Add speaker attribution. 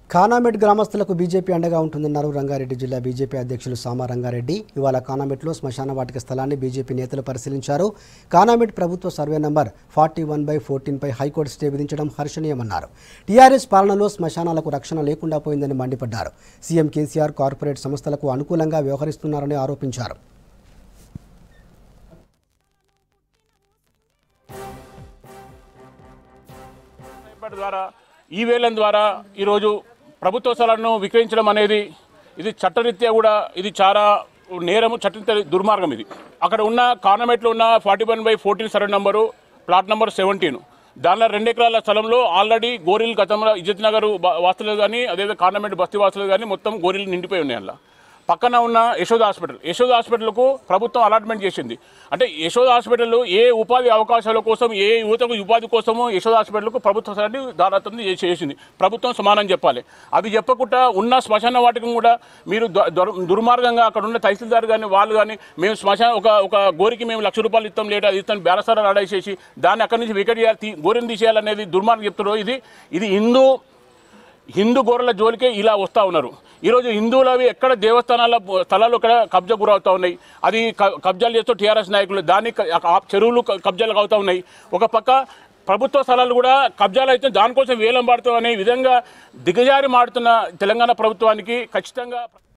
Speaker 1: ఖానామెట్ గ్రామస్తులకు బీజేపీ అండగా ఉంటుందన్నారు రంగారెడ్డి జిల్లా బీజేపీ అధ్యక్షులు సామా రంగారెడ్డి ఇవాళ ఖానామెట్లో శ్మశాన వాటిక స్థలాన్ని బీజేపీ నేతలు పరిశీలించారు ఖానామెట్ ప్రభుత్వ survey number forty one by ఫోర్టీన్పై హైకోర్టు స్టే విధించడం హర్షణీయమన్నారు టీఆర్ఎస్ పాలనలో శ్మశానాలకు రక్షణ లేకుండా పోయిందని మండిపడ్డారు సీఎం కేసీఆర్ కార్పొరేట్ సంస్థలకు అనుకూలంగా వ్యవహరిస్తున్నారని ఆరోపించారు
Speaker 2: ఇప్పటి ద్వారా ఈ వేలం ద్వారా ఈరోజు ప్రభుత్వ స్థలాలను విక్రయించడం అనేది ఇది చట్టరీత్యా కూడా ఇది చాలా నేరము చట్టరీత్యా దుర్మార్గం ఇది అక్కడ ఉన్న కార్నమెంట్లో ఉన్న forty one by fourteen survey number plot number seventeen దానిలో రెండు ఎకరాల స్థలంలో ఆల్రెడీ గోరీలు గతంలో ఇజ్జత్ నగర్ బ- వాసులు కానీ అదేవిధంగా కార్నమెంట్ బస్తీ వాసులు కానీ మొత్తం గోరీలు నిండిపోయి ఉన్నాయి అందులో పక్కన ఉన్న యశోద హాస్పిటల్ యశోద హాస్పిటల్కు ప్రభుత్వం అలాట్మెంట్ చేసింది అంటే యశోద హాస్పిటల్ ఏ ఉపాధి అవకాశాల కోసం ఏ యువతకు ఉపాధి కోసమో యశోద హాస్పిటల్కు ప్రభుత్వం సరైన దాదాపు చేసింది ప్రభుత్వం సమానం చెప్పాలి అది చెప్పకుండా ఉన్న శ్మశాన వాటికం కూడా మీరు ద- దుర్- దుర్మార్గంగా అక్కడ ఉన్న తహసీల్దార్ కానీ వాళ్ళు కానీ మేము శ్మశాన ఒక ఒక గోరికి మేము లక్ష రూపాయలు ఇస్తాం లేదా అది ఇస్తాం బేరసారాలు అడేసేసి దాన్ని అక్కడి నుంచి వికెట్ చేయాలి తీ- గోరిని తీసేయాలనేది దుర్మార్గం చెప్తున్నారు ఇది ఇది హిందూ హిందూ గోరల జోలికే ఇలా వస్తూ ఉన్నారు ఈరోజు హిందువులవి ఎక్కడ దేవస్థానాల స్థలాలు ఇక్కడ కబ్జా గురవుతూ ఉన్నాయి అది క- కబ్జాలు చేస్తూ టీఆర్ఎస్ నాయకులు దాన్ని క- ఆ చెరువులు క- కబ్జాలు అవుతూ ఉన్నాయి ఒక పక్క ప్రభుత్వ స్థలాలు కూడా కబ్జాలు అయితే దానికోసం వేలం పాడుతాం అనే విధంగా దిగజారి మాడుతున్న తెలంగాణ ప్రభుత్వానికి ఖచ్చితంగా